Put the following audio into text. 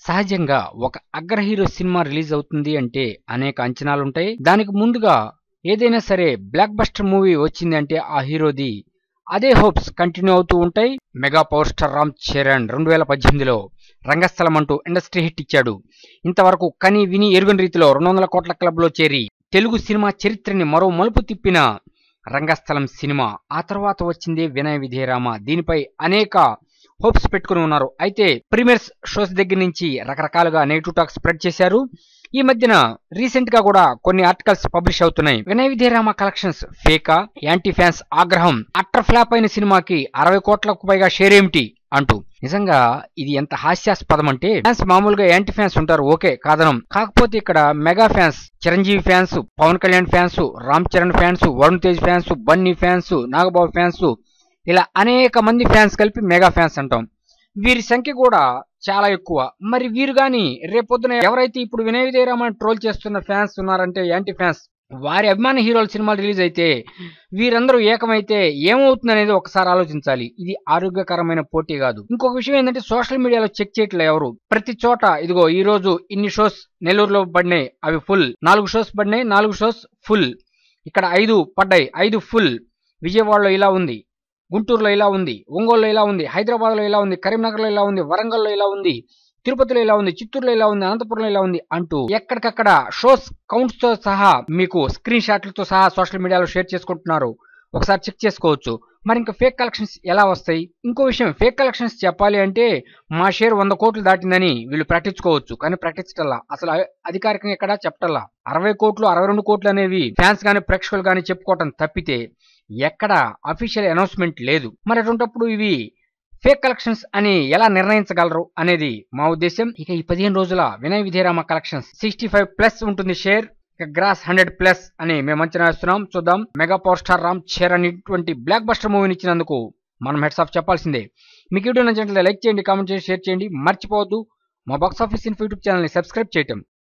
సహజంగా ఒక అగ్ర హీరో సినిమా రిలీజ్ అవుతుంది అంటే అనేక అంచనాలుంటాయి దానికి ముందుగా ఏదైనా సరే బ్లాక్ బస్టర్ మూవీ వచ్చింది అంటే ఆ హీరోది అదే హోప్స్ కంటిన్యూ అవుతూ ఉంటాయి mega power star Ram Charan రెండు వేల పద్దెనిమిదిలో రంగస్థలం అంటూ ఇండస్ట్రీ హిట్ ఇచ్చాడు ఇంతవరకు కని విని ఎరుగని రీతిలో రెండు వందల కోట్ల క్లబ్లో చేరి తెలుగు సినిమా చరిత్రని మరో మలుపు తిప్పిన రంగస్థలం సినిమా ఆ తర్వాత వచ్చింది వినయ విధేయరామ దీనిపై అనేక హోప్స్ పెట్టుకుని ఉన్నారు అయితే ప్రీమియర్స్ షోస్ దగ్గర నుంచి రకరకాలుగా నెగిటివ్ టాక్ స్ప్రెడ్ చేశారు ఈ మధ్యన రీసెంట్ గా కూడా కొన్ని ఆర్టికల్స్ పబ్లిష్ అవుతున్నాయి వినయ విధేయరామ కలెక్షన్స్ ఫేకా యాంటీ ఫ్యాన్స్ ఆగ్రహం అట్టర్ ఫ్లాప్ అయిన సినిమాకి అరవై కోట్లకు పైగా షేర్ ఏమిటి అంటూ నిజంగా ఇది ఎంత హాస్యాస్పదం అంటే ఫ్యాన్స్ మామూలుగా యాంటీ ఫ్యాన్స్ ఉంటారు ఓకే కాదనం కాకపోతే ఇక్కడ mega fans Chiranjeevi fans Pawan Kalyan fans Ram Charan fans Varun Tej fans Bunny fans Nagababu fans ఇలా అనేక మంది ఫ్యాన్స్ కలిపి మెగా ఫ్యాన్స్ అంటాం వీరి సంఖ్య కూడా చాలా ఎక్కువ మరి వీరు గాని రేపొద్దున ఎవరైతే ఇప్పుడు వినయ విజయరామన్ ట్రోల్ చేస్తున్న ఫ్యాన్స్ ఉన్నారంటే యాంటీ ఫ్యాన్స్ వారి అభిమాన హీరోల సినిమాలు రిలీజ్ అయితే వీరందరూ ఏకమైతే ఏమవుతుంది అనేది ఒకసారి ఆలోచించాలి ఇది ఆరోగ్యకరమైన పోటీ కాదు ఇంకొక విషయం ఏంటంటే సోషల్ మీడియాలో చెక్ చేయట్లే ఎవరు ప్రతి చోట ఇదిగో ఈ రోజు ఇన్ని షోస్ నెల్లూరులో పడినాయి అవి ఫుల్ నాలుగు షోస్ పడినాయి నాలుగు షోస్ ఫుల్ ఇక్కడ ఐదు పడ్డాయి ఐదు ఫుల్ విజయవాడలో ఇలా ఉంది గుంటూరులో ఇలా ఉంది ఒంగోలులో ఇలా ఉంది హైదరాబాద్లో ఇలా ఉంది కరీంనగర్లో ఇలా ఉంది వరంగల్లో ఇలా ఉంది తిరుపతిలో ఇలా ఉంది చిత్తూరులో ఇలా ఉంది అనంతపురంలో ఇలా ఉంది అంటూ ఎక్కడికక్కడ షోస్ కౌంట్స్ తో సహా మీకు స్క్రీన్ షాట్లతో సహా సోషల్ మీడియాలో షేర్ చేసుకుంటున్నారు ఒకసారి చెక్ చేసుకోవచ్చు మరి ఇంకా ఫేక్ కలెక్షన్స్ ఎలా వస్తాయి ఇంకో విషయం ఫేక్ కలెక్షన్స్ చెప్పాలి అంటే మా షేర్ వంద కోట్లు దాటిందని వీళ్ళు ప్రకటించుకోవచ్చు కానీ ప్రకటించటల్లా అసలు అ- అధికారికంగా ఎక్కడా చెప్పటల్లా అరవై కోట్లు అరవై రెండు కోట్లు అనేవి ఫ్యాన్స్ గానీ ప్రేక్షకులు గానీ చెప్పుకోవటం తప్పితే ఎక్కడ అఫీషియల్ అనౌన్స్మెంట్ లేదు మరి అటువంటప్పుడు ఇవి ఫేక్ కలెక్షన్స్ అని ఎలా నిర్ణయించగలరు అనేది మా ఉద్దేశం ఇక ఈ పదిహేను రోజుల వినయ విధేరామ కలెక్షన్స్ సిక్స్టీ ఫైవ్ ప్లస్ ఉంటుంది షేర్ ఇక గ్రాస్ హండ్రెడ్ ప్లస్ అని మేము అంచనా వేస్తున్నాం చూద్దాం mega power star Ram Charan అనేటువంటి బ్లాక్ బస్టర్ మూవీని ఇచ్చినందుకు మనం హెడ్స్ ఆఫ్ చెప్పాల్సిందే మీకు వీడియో నచ్చినట్లయితే లైక్ చేయండి కామెంట్ చేయండి షేర్ చేయండి మర్చిపోవద్దు మా బాక్స్ ఆఫీస్ ఇన్ఫో యూట్యూబ్ ఛానల్ని సబ్స్క్రైబ్ చేయటం